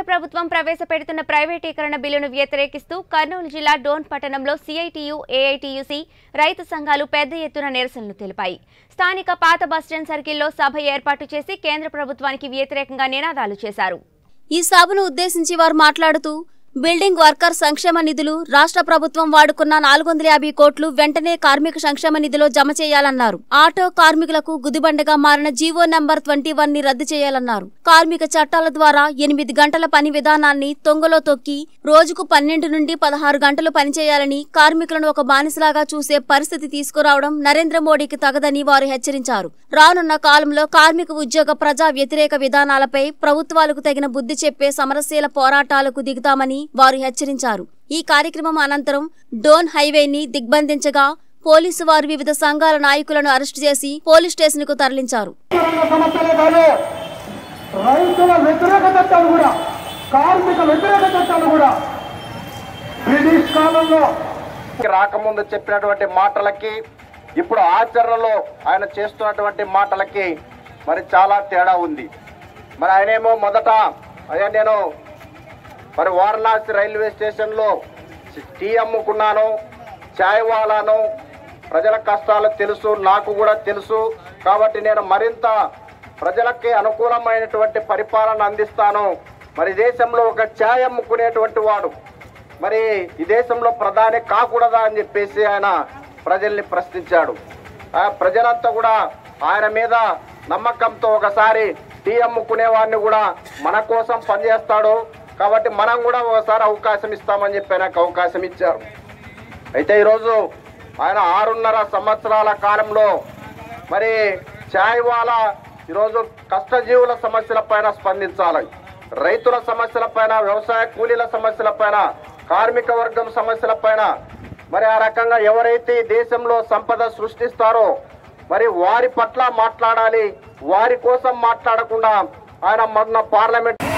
ప్రభుత్వం ప్రవేశపెడుతున్న ప్రైవేటీకరణ బిల్లును వ్యతిరేకిస్తూ కర్నూలు జిల్లా డోన్ పట్టణంలో సిఐటియు ఏఐటియుసి రైతు సంఘాలు పెద్ద ఎత్తున నిరసనలు తెలిపాయి స్థానిక పాత బస్టాండ్ సర్కిల్లో సభ ఏర్పాటు చేసి కేంద్ర ప్రభుత్వానికి వ్యతిరేకంగా నినాదాలు చేశారు ఈ సభను ఉద్దేశించి వారు మాట్లాడుతూ బిల్డింగ్ వర్కర్ సంక్షేమ నిధులు రాష్ట్ర ప్రభుత్వం వాడుకున్న నాలుగు వందల యాభై కోట్లు వెంటనే కార్మిక సంక్షేమ నిధిలో జమ చేయాలన్నారు ఆటో కార్మికులకు గుదిబండగా మారిన జీవో నంబర్ ట్వంటీ వన్ ని రద్దు చేయాలన్నారు కార్మిక చట్టాల ద్వారా ఎనిమిది గంటల పని విధానాన్ని తొంగలో తొక్కి రోజుకు పన్నెండు నుండి పదహారు గంటలు పనిచేయాలని కార్మికులను ఒక బానిసలాగా చూసే పరిస్థితి తీసుకురావడం నరేంద్ర మోడీకి తగదని వారు హెచ్చరించారు రానున్న కాలంలో కార్మిక ఉద్యోగ ప్రజా వ్యతిరేక విధానాలపై ప్రభుత్వాలకు తగిన బుద్ధి చెప్పే సమరశీల పోరాటాలకు దిగుతామని వారు హెచ్చరించారు ఈ కార్యక్రమం అనంతరం డోన్ హైవేని దిగ్బంధించగా పోలీసు వారు వివిధ సంఘాల నాయకులను అరెస్టు చేసి పోలీస్ స్టేషన్ కు తరలించారు రంగ సమస్యలే కాదు రైతుల వ్యతిరేక చట్టాలు కూడా కార్మిక వ్యతిరేక చట్టాలు కూడా బ్రిటిష్ కాలంలో రాకముందు చెప్పినటువంటి మాటలకి ఇప్పుడు ఆచరణలో ఆయన చేస్తున్నటువంటి మాటలకి మరి చాలా తేడా ఉంది మరి ఆయనేమో మొదట అయ్యా నేను మరి వారణాసి రైల్వే స్టేషన్లో టీ అమ్ముకున్నాను చాయ్ వాలాను ప్రజల కష్టాలు తెలుసు నాకు కూడా తెలుసు కాబట్టి నేను మరింత ప్రజలకి అనుకూలమైనటువంటి పరిపాలన అందిస్తాను మరి దేశంలో ఒక ఛాయ్ అమ్ముకునేటువంటి వాడు మరి ఈ దేశంలో ప్రధాని కాకూడదా అని చెప్పేసి ఆయన ప్రజల్ని ప్రశ్నించాడు ఆ ప్రజలంతా కూడా ఆయన మీద నమ్మకంతో ఒకసారి టీ అమ్ముకునే వాడిని కూడా మన కోసం పనిచేస్తాడు కాబట్టి మనం కూడా ఒకసారి అవకాశం ఇస్తామని చెప్పి ఆయనకు అవకాశం ఇచ్చారు అయితే ఈరోజు ఆయన ఆరున్నర సంవత్సరాల కాలంలో మరి ఛాయ్ వాలా ఈరోజు కష్టజీవుల సమస్యల పైన స్పందించాలి రైతుల సమస్యల పైన వ్యవసాయ కూలీల సమస్యల పైన కార్మిక వర్గం సమస్యల పైన మరి ఆ రకంగా ఎవరైతే ఈ దేశంలో సంపద సృష్టిస్తారో మరి వారి పట్ల మాట్లాడాలి వారి కోసం మాట్లాడకుండా ఆయన మొన్న పార్లమెంట్